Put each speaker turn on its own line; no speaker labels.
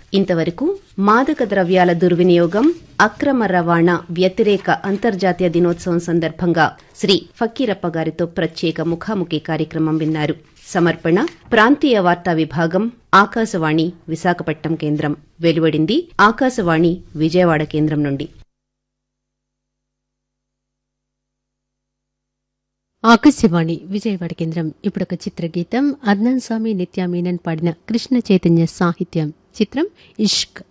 ఇంతవరకు మాదక ద్రవ్యాల దుర్వినియోగం అక్రమ రవాణా వ్యతిరేక అంతర్జాతీయ దినోత్సవం సందర్భంగా శ్రీ ఫకీరప్ప గారితో ప్రత్యేక ముఖాముఖి కార్యక్రమం విన్నారు సమర్పణ ప్రాంతీయ వార్తా విభాగం ఆకాశవాణి విశాఖపట్నం కేంద్రం వెలువడింది ఆకాశవాణి విజయవాడ కేంద్రం నుండి
ఆకాశవాణి విజయవాడ కేంద్రం ఇప్పుడొక చిత్రగీతం అద్నాన్ స్వామి నిత్యా మీనన్ పాడిన కృష్ణ చైతన్య సాహిత్యం చిత్రం ఇష్క్